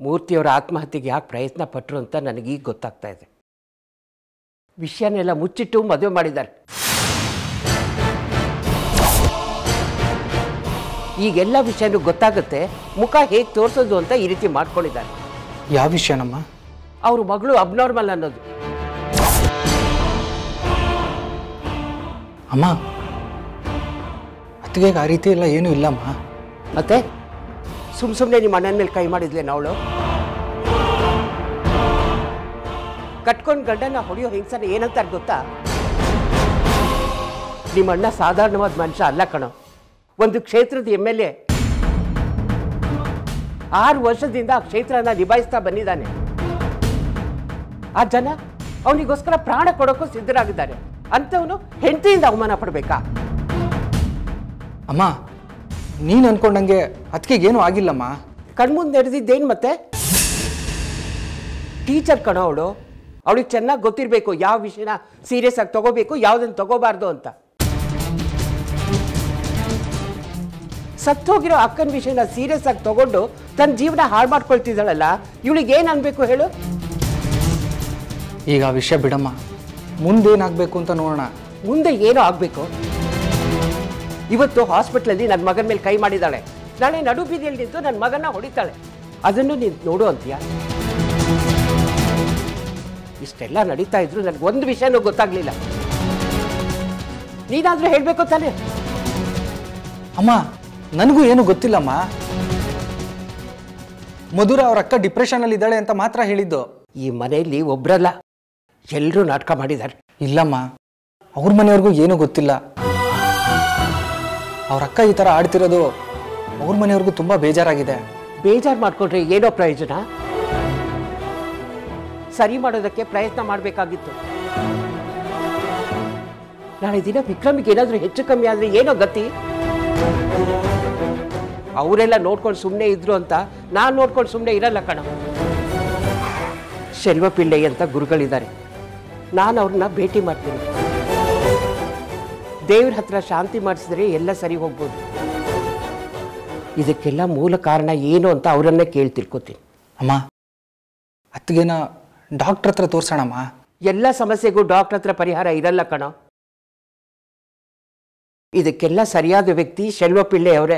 ಮೂರ್ತಿಯವರ ಆತ್ಮಹತ್ಯೆಗೆ ಯಾಕೆ ಪ್ರಯತ್ನ ಪಟ್ಟರು ಅಂತ ನನಗೀಗ ಗೊತ್ತಾಗ್ತಾ ಇದೆ ವಿಷಯನೆಲ್ಲ ಮುಚ್ಚಿಟ್ಟು ಮದುವೆ ಮಾಡಿದ್ದಾರೆ ಈಗೆಲ್ಲ ವಿಷಯನೂ ಗೊತ್ತಾಗುತ್ತೆ ಮುಖ ಹೇಗೆ ತೋರಿಸೋದು ಅಂತ ಈ ರೀತಿ ಮಾಡ್ಕೊಂಡಿದ್ದಾರೆ ಯಾವ ವಿಷಯನಮ್ಮ ಅವ್ರ ಮಗಳು ಅಬ್ನಾರ್ಮಲ್ ಅನ್ನೋದು ಅಮ್ಮ ಅತ್ತಿಗೆ ಆ ರೀತಿ ಎಲ್ಲ ಏನೂ ಇಲ್ಲಮ್ಮ ಮತ್ತೆ ಸುಮ್ ಸುಮ್ಮನೆ ನಿಮ್ಮ ಅಣ್ಣನ ಮೇಲೆ ಕೈ ಮಾಡಿದ್ಲೇನ ಅವಳು ಕಟ್ಕೊಂಡು ಗಂಡನ ಹೊಡೆಯೋ ಹಿಂಸನ ಏನಂತಾರೆ ಗೊತ್ತಾ ನಿಮ್ಮ ಅಣ್ಣ ಸಾಧಾರಣವಾದ ಮನುಷ್ಯ ಅಲ್ಲ ಕಣೋ ಒಂದು ಕ್ಷೇತ್ರದ ಎಮ್ ಎಲ್ ಎ ಆರು ವರ್ಷದಿಂದ ಆ ಕ್ಷೇತ್ರನ ನಿಭಾಯಿಸ್ತಾ ಬಂದಿದ್ದಾನೆ ಆ ಜನ ಅವನಿಗೋಸ್ಕರ ಪ್ರಾಣ ಕೊಡೋಕ್ಕೂ ಸಿದ್ಧರಾಗಿದ್ದಾರೆ ಅಂಥವನು ಹೆಂಡತಿಯಿಂದ ಅವಮಾನ ಪಡಬೇಕಾ ಅಮ್ಮ ನೀನು ಅನ್ಕೊಂಡಂಗೆ ಅತ್ತಿಗೆಗೇನು ಆಗಿಲ್ಲಮ್ಮ ಕಣ್ಮುಂದೆ ನಡೆದಿದ್ದೇನು ಮತ್ತೆ ಟೀಚರ್ ಕಣೋ ಅವಳು ಅವಳಿಗೆ ಚೆನ್ನಾಗಿ ಗೊತ್ತಿರಬೇಕು ಯಾವ ವಿಷಯನ ಸೀರಿಯಸ್ ಆಗಿ ತಗೋಬೇಕು ಯಾವುದನ್ನು ತಗೋಬಾರ್ದು ಅಂತ ಸತ್ತೋಗಿರೋ ಅಕ್ಕನ ವಿಷಯನ ಸೀರಿಯಸ್ ಆಗಿ ತಗೊಂಡು ತನ್ನ ಜೀವನ ಹಾಳು ಮಾಡ್ಕೊಳ್ತಿದ್ದಾಳಲ್ಲ ಇವಳಿಗೆ ಏನು ಅನ್ಬೇಕು ಹೇಳು ಈಗ ಆ ವಿಷಯ ಬಿಡಮ್ಮ ಮುಂದೇನಾಗಬೇಕು ಅಂತ ನೋಡೋಣ ಮುಂದೆ ಏನೋ ಆಗಬೇಕು ಇವತ್ತು ಹಾಸ್ಪಿಟ್ಲಲ್ಲಿ ನನ್ನ ಮಗನ ಮೇಲೆ ಕೈ ಮಾಡಿದ್ದಾಳೆ ನಾಳೆ ನಡು ಬೀದಿಯಲ್ಲಿ ನಿಂತು ನನ್ನ ಮಗನ ಹೊಡಿತಾಳೆ ಅದನ್ನು ನೀನು ನೋಡು ಅಂತೀಯ ಇಷ್ಟೆಲ್ಲ ನಡೀತಾ ಇದ್ರು ನನಗೆ ಒಂದು ವಿಷಯನೂ ಗೊತ್ತಾಗ್ಲಿಲ್ಲ ನೀನಾದ್ರೂ ಹೇಳಬೇಕು ತಾನೇ ಅಮ್ಮ ನನಗೂ ಏನು ಗೊತ್ತಿಲ್ಲಮ್ಮ ಮಧುರ ಅವ್ರ ಅಕ್ಕ ಡಿಪ್ರೆಷನಲ್ಲಿ ಇದ್ದಾಳೆ ಅಂತ ಮಾತ್ರ ಹೇಳಿದ್ದು ಈ ಮನೆಯಲ್ಲಿ ಒಬ್ರಲ್ಲ ಎಲ್ಲರೂ ನಾಟಕ ಮಾಡಿದ್ದಾರೆ ಇಲ್ಲಮ್ಮ ಅವ್ರ ಮನೆಯವ್ರಿಗೂ ಏನೂ ಗೊತ್ತಿಲ್ಲ ಅವ್ರ ಅಕ್ಕ ಈ ಥರ ಆಡ್ತಿರೋದು ಅವ್ರ ಮನೆಯವ್ರಿಗೂ ತುಂಬ ಬೇಜಾರಾಗಿದೆ ಬೇಜಾರು ಮಾಡ್ಕೊಂಡ್ರೆ ಏನೋ ಪ್ರಯೋಜನ ಸರಿ ಮಾಡೋದಕ್ಕೆ ಪ್ರಯತ್ನ ಮಾಡಬೇಕಾಗಿತ್ತು ನಾಳೆ ದಿನ ವಿಕ್ರಮಿಗೆ ಏನಾದರೂ ಹೆಚ್ಚು ಕಮ್ಮಿ ಆದರೆ ಏನೋ ಗತಿ ಅವರೆಲ್ಲ ನೋಡ್ಕೊಂಡು ಸುಮ್ಮನೆ ಇದ್ರು ಅಂತ ನಾನು ನೋಡ್ಕೊಂಡು ಸುಮ್ಮನೆ ಇರಲ್ಲ ಕಣ ಶೆಲ್ವ ಪಿಳ್ಳೆ ಅಂತ ಗುರುಗಳಿದ್ದಾರೆ ನಾನು ಅವ್ರನ್ನ ಭೇಟಿ ಮಾಡ್ತೀನಿ ದೇವ್ರ ಹತ್ರ ಶಾಂತಿ ಮಾಡಿಸಿದ್ರೆ ಎಲ್ಲ ಸರಿ ಹೋಗ್ಬೋದು ಇದಕ್ಕೆಲ್ಲ ಮೂಲ ಕಾರಣ ಏನು ಅಂತ ಅವರನ್ನೇ ಕೇಳಿ ತಿಳ್ಕೊತೀನಿ ಅಮ್ಮ ಅತ್ತಿಗೆನ ಡಾಕ್ಟ್ರ್ ಹತ್ರ ತೋರ್ಸೋಣಮ್ಮ ಎಲ್ಲ ಸಮಸ್ಯೆಗೂ ಡಾಕ್ಟರ್ ಹತ್ರ ಪರಿಹಾರ ಇರಲ್ಲ ಕಣ ಇದಕ್ಕೆಲ್ಲ ಸರಿಯಾದ ವ್ಯಕ್ತಿ ಶೆಲ್ವ ಪಿಳ್ಳೆ ಅವರೇ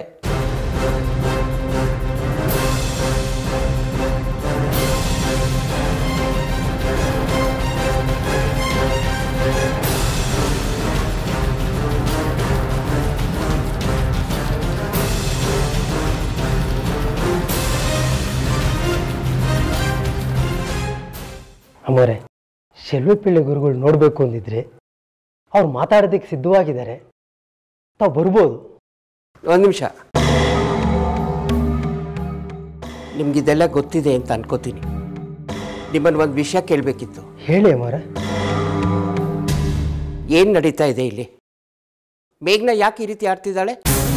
ಅಮ್ಮರೇ ಶೆಲ್ವಪಿಳ್ಳೆ ಗುರುಗಳು ನೋಡಬೇಕು ಅಂದಿದ್ರೆ ಅವ್ರು ಮಾತಾಡೋದಕ್ಕೆ ಸಿದ್ಧವಾಗಿದ್ದಾರೆ ತಾವು ಬರ್ಬೋದು ಒಂದು ನಿಮಿಷ ನಿಮ್ಗಿದೆಲ್ಲ ಗೊತ್ತಿದೆ ಅಂತ ಅನ್ಕೋತೀನಿ ನಿಮ್ಮನ್ನು ಒಂದು ವಿಷಯ ಕೇಳಬೇಕಿತ್ತು ಹೇಳಿ ಅಮ್ಮರ ಏನು ನಡೀತಾ ಇದೆ ಇಲ್ಲಿ ಮೇಘ್ನ ಯಾಕೆ ಈ ರೀತಿ ಆಡ್ತಿದ್ದಾಳೆ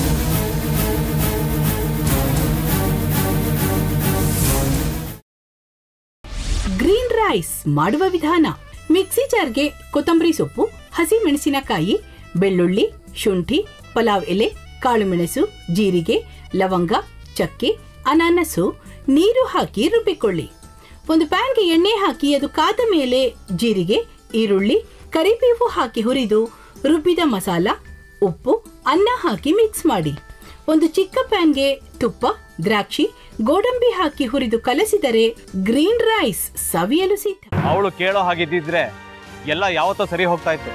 ಗ್ರೀನ್ ರೈಸ್ ಮಾಡುವ ವಿಧಾನ ಮಿಕ್ಸಿ ಜಾರ್ಗೆ ಕೊತ್ತಂಬರಿ ಸೊಪ್ಪು ಹಸಿ ಮೆಣಸಿನಕಾಯಿ ಬೆಳ್ಳುಳ್ಳಿ ಶುಂಠಿ ಪಲಾವ್ ಎಲೆ ಕಾಳುಮೆಣಸು ಜೀರಿಗೆ ಲವಂಗ ಚಕ್ಕೆ ಅನಾನಸು ನೀರು ಹಾಕಿ ರುಬ್ಬಿಕೊಳ್ಳಿ ಒಂದು ಪ್ಯಾನ್ಗೆ ಎಣ್ಣೆ ಹಾಕಿ ಅದು ಕಾದ ಮೇಲೆ ಜೀರಿಗೆ ಈರುಳ್ಳಿ ಕರಿಬೇವು ಹಾಕಿ ಹುರಿದು ರುಬ್ಬಿದ ಮಸಾಲ ಉಪ್ಪು ಅನ್ನ ಹಾಕಿ ಮಿಕ್ಸ್ ಮಾಡಿ ಒಂದು ಚಿಕ್ಕ ಪ್ಯಾನ್ಗೆ ತುಪ್ಪ ದ್ರಾಕ್ಷಿ ಗೋಡಂಬಿ ಹಾಕಿ ಹುರಿದು ಕಲಸಿದರೆ ಗ್ರೀನ್ ರೈಸ್ ಸವಿಯಲು ಸಿದ್ಧ ಅವಳು ಕೇಳೋ ಹಾಗಿದ್ದಿದ್ರೆ ಎಲ್ಲ ಯಾವತ್ತೋ ಸರಿ ಹೋಗ್ತಾ ಇತ್ತು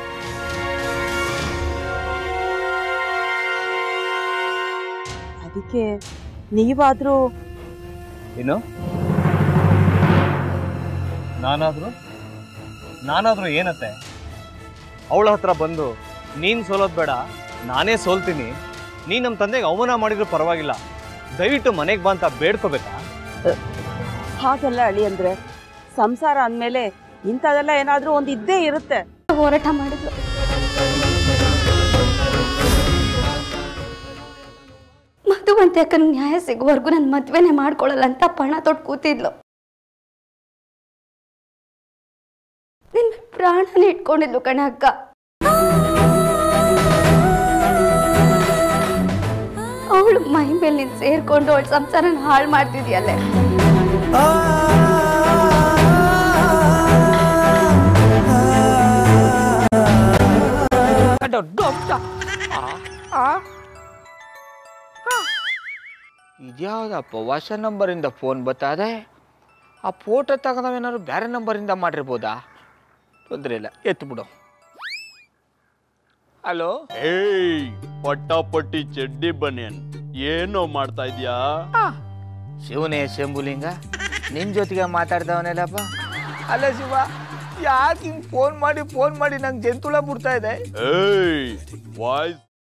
ಅದಕ್ಕೆ ನೀವಾದ್ರೂ ಏನು ನಾನಾದ್ರೂ ನಾನಾದ್ರೂ ಏನತ್ತೆ ಅವಳ ಹತ್ರ ಬಂದು ನೀನ್ ಸೋಲೋದ್ ಬೇಡ ನಾನೇ ಸೋಲ್ತೀನಿ ನೀನ್ ನಮ್ಮ ತಂದೆಗೆ ಅವಮಾನ ಮಾಡಿದ್ರು ಪರವಾಗಿಲ್ಲ ದಯವಿಟ್ಟು ಮನೆಗೆ ಬಾ ಅಂತ ಬೇಡ್ಕೋಬೇಕಾ ಹಾಗೆಲ್ಲ ಅಳಿ ಅಂದ್ರೆ ಸಂಸಾರ ಅಂದ್ಮೇಲೆ ಇಂಥದೆಲ್ಲ ಏನಾದ್ರೂ ಒಂದು ಇದ್ದೇ ಇರುತ್ತೆ ಹೋರಾಟ ಮಾಡಿದ್ಲು ಮಧುವಂತೆ ಅಕ್ಕನ ನ್ಯಾಯ ಸಿಗುವವರೆಗೂ ನನ್ನ ಮದ್ವೆನೆ ಮಾಡ್ಕೊಳ್ಳಲ್ಲ ಅಂತ ಪಣ ತೊಟ್ಟು ಕೂತಿದ್ಲು ನಿನ್ನ ಪ್ರಾಣನೇ ಇಟ್ಕೊಂಡಿದ್ಲು ಕಣ ಅಕ್ಕ ಅವಳು ಮೈ ಮೇಲೆ ನೀನು ಸೇರ್ಕೊಂಡು ಅವಳ ಸಂಸಾರನ ಹಾಳು ಮಾಡ್ತಿದ್ಯಲ್ಲೇ ಆ ಇದ್ಯಾವುದಪ್ಪ ಹೊಸ ನಂಬರಿಂದ ಫೋನ್ ಬತ್ತದೆ ಆ ಫೋಟೋ ತಗೊಂಡವೇನಾದ್ರು ಬೇರೆ ನಂಬರಿಂದ ಮಾಡಿರ್ಬೋದಾ ತೊಂದರೆ ಇಲ್ಲ ಎತ್ತು ಬಿಡು ಹಲೋ ಏಯ್ ಪಟ್ಟಾಪಟ್ಟಿ ಚಡ್ಡಿ ಬನಿಯನ್ ಏನೋ ಮಾಡ್ತಾ ಇದ್ಯಾ ಶಿವನೇ ಶಂಭುಲಿಂಗ ನಿನ್ ಜೊತೆಗೆ ಮಾತಾಡ್ದವನೇಲಪ್ಪ ಅಲ್ಲ ಶಿವ ಯಾಕೆ ಹಿಂಗ್ ಫೋನ್ ಮಾಡಿ ಫೋನ್ ಮಾಡಿ ನಂಗೆ ಜಂತುಳ ಬಿಡ್ತಾ ಇದೆ ಏಯ್ ವಾಯ್ಸ್